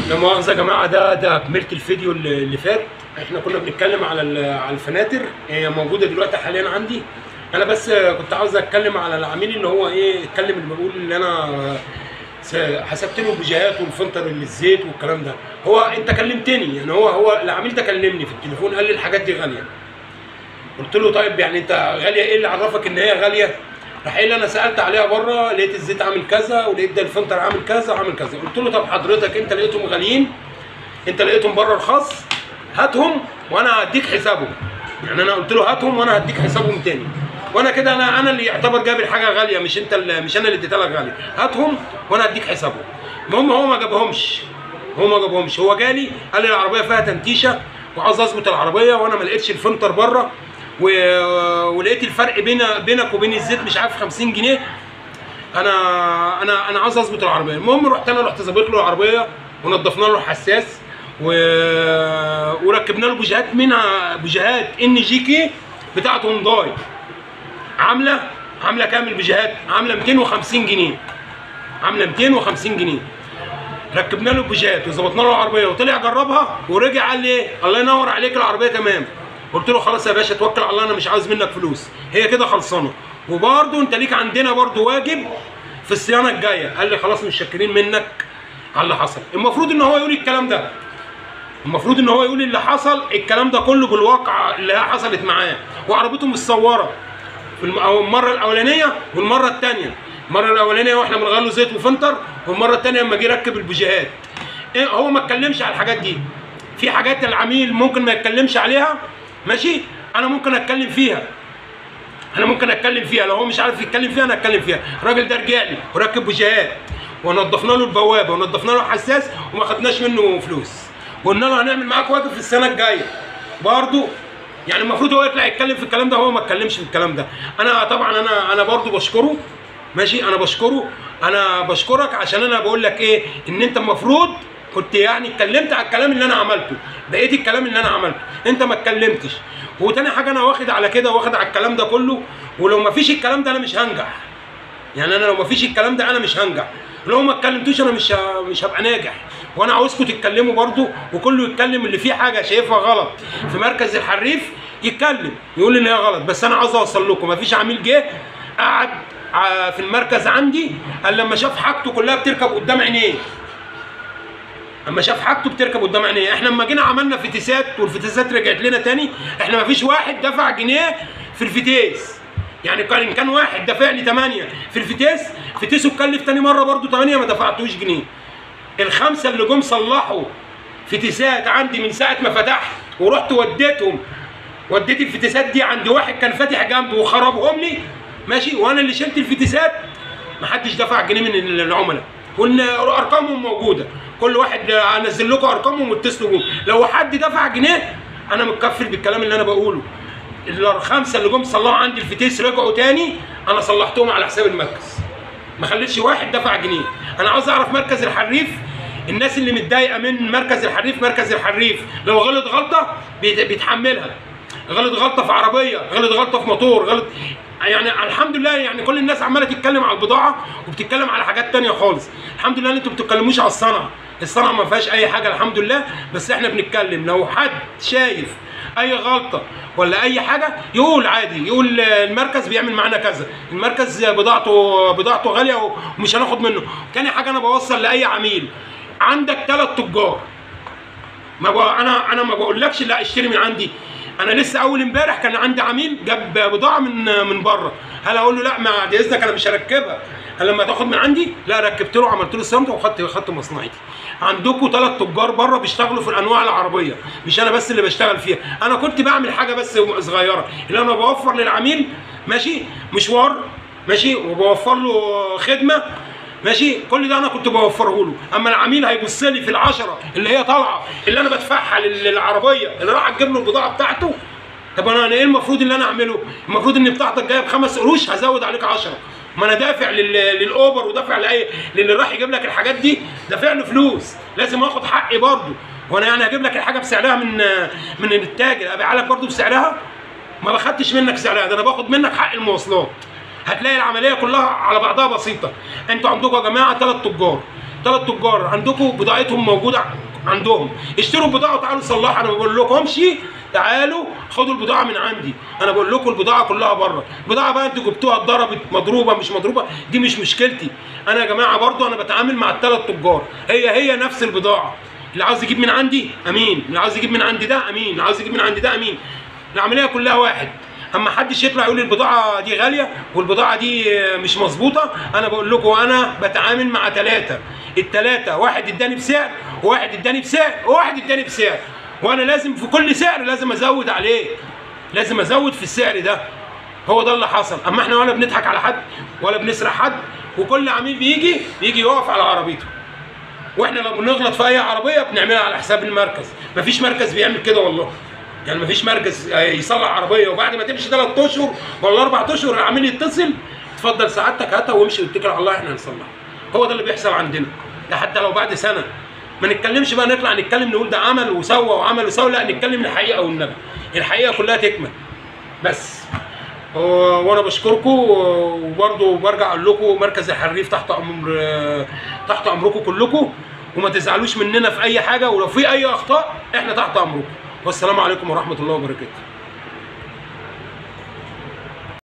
لا مؤاخذة يا جماعة ده ده كملت الفيديو اللي اللي فات احنا كنا بنتكلم على ال- على الفناتر هي موجودة دلوقتي حاليا عندي انا بس كنت عاوز اتكلم على العميل اللي هو ايه اتكلم اللي بيقول ان انا س- حسبت له البوجيهات والفلتر اللي الزيت والكلام ده هو انت كلمتني يعني هو هو العميل ده كلمني في التليفون قال لي الحاجات دي غالية قلت له طيب يعني انت غالية ايه اللي عرفك ان هي غالية راح قايل لي انا سالت عليها بره لقيت الزيت عامل كذا ولقيت ده الفلتر عامل كذا وعامل كذا قلت له طب حضرتك انت لقيتهم غاليين انت لقيتهم بره رخاص هاتهم وانا هديك حسابهم يعني انا قلت له هاتهم وانا هديك حسابهم تاني وانا كده انا انا اللي يعتبر جايب الحاجه غاليه مش انت اللي مش انا اللي اديتها لك غاليه هاتهم وانا هديك حسابهم المهم هو ما جابهمش هو ما جابهمش هو جالي قال لي العربيه فيها تنتيشه وعاوز اظبط العربيه وانا ما لقيتش الفلتر بره و... ولقيت الفرق بين بينك وبين الزيت مش عارف 50 جنيه انا انا انا عاوز اظبط العربيه المهم رحت انا رحت ظابط له العربيه ونضفنا له الحساس و... وركبنا له بوجيهات منها بوجيهات ان جي كي بتاعت هونداي عامله عامله كام البوجيهات عامله 250 جنيه عامله 250 جنيه ركبنا له البوجيهات وظبطنا له العربيه وطلع جربها ورجع قال لي ايه الله ينور عليك العربيه تمام قلت له خلاص يا باشا توكل على الله انا مش عاوز منك فلوس هي كده خلصانه وبرده انت ليك عندنا برده واجب في الصيانه الجايه قال لي خلاص مش شاكرين منك على اللي حصل المفروض ان هو يقول الكلام ده المفروض ان هو يقول اللي حصل الكلام ده كله بالواقع اللي هي حصلت معاه وعربيته متصوره في الم- أو المره الاولانيه والمره الثانيه المره الاولانيه واحنا بنغير له زيت وفلتر والمره الثانيه لما جه يركب البوجيهات إيه هو ما اتكلمش على الحاجات دي في حاجات العميل ممكن ما يتكلمش عليها ماشي انا ممكن اتكلم فيها انا ممكن اتكلم فيها لو هو مش عارف يتكلم فيها انا اتكلم فيها الراجل ده رجع لي وركب بوجيهات ونضفنا له البوابه ونضفنا له الحساس وما خدناش منه فلوس وقلنا له هنعمل معاك واجب في السنه الجايه برضه يعني المفروض هو يطلع يتكلم في الكلام ده هو ما اتكلمش في الكلام ده انا طبعا انا انا برضه بشكره ماشي انا بشكره انا بشكرك عشان انا بقول لك ايه ان انت المفروض كنت يعني اتكلمت على الكلام اللي انا عملته بقيت الكلام اللي انا عملته انت ما اتكلمتش وتاني حاجه انا واخد على كده واخد على الكلام ده كله ولو ما فيش الكلام ده انا مش هنجح يعني انا لو ما فيش الكلام ده انا مش هنجح لو ما اتكلمتوش انا مش ه- مش هبقى ناجح وانا عاوزكم تتكلموا برضو وكله يتكلم اللي فيه حاجه شايفها غلط في مركز الحريف يتكلم يقول لي ان هي غلط بس انا عاوز اوصل لكم ما فيش عميل جه قعد ع- في المركز عندي قال لما شاف حاجته كلها بتركب قدام عينيه اما شاف حاجته بتركب قدام عينيه احنا لما جينا عملنا فتيسات والفتيسات رجعت لنا تاني احنا ما فيش واحد دفع جنيه في الفتيس يعني كان إن كان واحد دافع لي 8 في الفتيس فتيسه اتكلف تاني مره برضو 8 ما دفعتوش جنيه الخمسه اللي جم صلحوا فتيسات عندي من ساعه ما فتحت ورحت وديتهم وديت الفتيسات دي عند واحد كان فاتح جنبي وخربهم لي ماشي وانا اللي شلت الفتيسات محدش دفع جنيه من العملاء وان ارقامهم موجوده كل واحد انزل لكم ارقامهم واتصلوا بيهم لو حد دفع جنيه انا متكفل بالكلام اللي انا بقوله الخمسه اللي جم صلحوا عندي الفتيس رجعوا تاني انا صلحتهم على حساب المركز ما خليتش واحد دفع جنيه انا عاوز اعرف مركز الحريف الناس اللي متضايقه من مركز الحريف مركز الحريف لو غلط غلطه بيت- بيتحملها غلط غلطه في عربيه غلط غلطه في موتور غلط يعني الحمد لله يعني كل الناس عماله تتكلم على البضاعه وبتتكلم على حاجات تانية خالص الحمد لله ان انتوا بتتكلموش على الصنعه الصنعه ما فيهاش اي حاجه الحمد لله بس احنا بنتكلم لو حد شايف اي غلطه ولا اي حاجه يقول عادي يقول المركز بيعمل معانا كذا المركز بضاعته بضاعته غاليه ومش هناخد منه تاني حاجه انا بوصل لاي عميل عندك ثلاث تجار ما بقى انا انا ما بقولكش لا اشتري من عندي انا لسه اول امبارح كان عندي عميل جاب بضاعه من من بره هل اقول له لا ما دي اذنك انا مش هركبها هل لما تاخد من عندي لا ركبت له عملت له صيانته وخدت خدت مصنعتي عندكم ثلاث تجار بره بيشتغلوا في الانواع العربيه مش انا بس اللي بشتغل فيها انا كنت بعمل حاجه بس صغيره اللي انا بوفر للعميل ماشي مشوار ماشي وبوفر له خدمه ماشي كل ده انا كنت بوفره له اما العميل هيبص لي في العشره اللي هي طالعه اللي انا بدفعها لل- للعربيه اللي راح اجيب له البضاعه بتاعته طب انا أنا ايه المفروض اللي انا اعمله المفروض ان بتاعتك جايه بخمس قروش هزود عليك 10 ما انا دافع لل... للاوبر ودافع لاي للي راح يجيب لك الحاجات دي دافع له فلوس لازم اخد حقي برضه وانا يعني هجيب لك الحاجه بسعرها من من التاجر ابيعها لك برضه بسعرها ما باخدتش منك سعرها ده انا باخد منك حق المواصلات هتلاقي العمليه كلها على بعضها بسيطه انتوا عندكم يا جماعه ثلاث تجار ثلاث تجار عندكم بضاعتهم موجوده عندهم اشتروا البضاعه وتعالوا صلحوا انا ما بقول لكمش تعالوا خدوا البضاعه من عندي انا بقول لكم البضاعه كلها بره البضاعه بقى انتوا جبتوها اتضربت مضروبه مش مضروبه دي مش مشكلتي انا يا جماعه برضو انا بتعامل مع الثلاث تجار هي هي نفس البضاعه اللي عاوز يجيب من عندي امين اللي عاوز يجيب من عندي ده امين اللي عاوز يجيب من عندي ده امين العمليه كلها واحد اما حدش يطلع يقول البضاعه دي غاليه والبضاعه دي مش مظبوطه انا بقول لكم انا بتعامل مع ثلاثه الثلاثه واحد اداني بسعر وواحد اداني بسعر وواحد اداني بسعر وانا لازم في كل سعر لازم ازود عليه لازم ازود في السعر ده هو ده اللي حصل اما احنا ولا بنضحك على حد ولا بنسرق حد وكل عميل بيجي بيجي يقف على عربيته واحنا لو بنغلط في اي عربيه بنعملها على حساب المركز مفيش مركز بيعمل كده والله يعني مفيش مركز يصلح عربيه وبعد ما تمشي ثلاث اشهر ولا اربع اشهر العميل يتصل اتفضل سعادتك هاتها وامشي واتكل على الله احنا هنصلحها هو ده اللي بيحصل عندنا ده حتى لو بعد سنه ما نتكلمش بقى نطلع نتكلم نقول ده عمل وسوى وعمل وسوى لا نتكلم الحقيقه والنبي الحقيقه كلها تكمل بس وانا بشكركم وبرضه برجع اقول لكم مركز الحريف تحت امر تحت امركم كلكم وما تزعلوش مننا في اي حاجه ولو في اي اخطاء احنا تحت امركم والسلام عليكم ورحمه الله وبركاته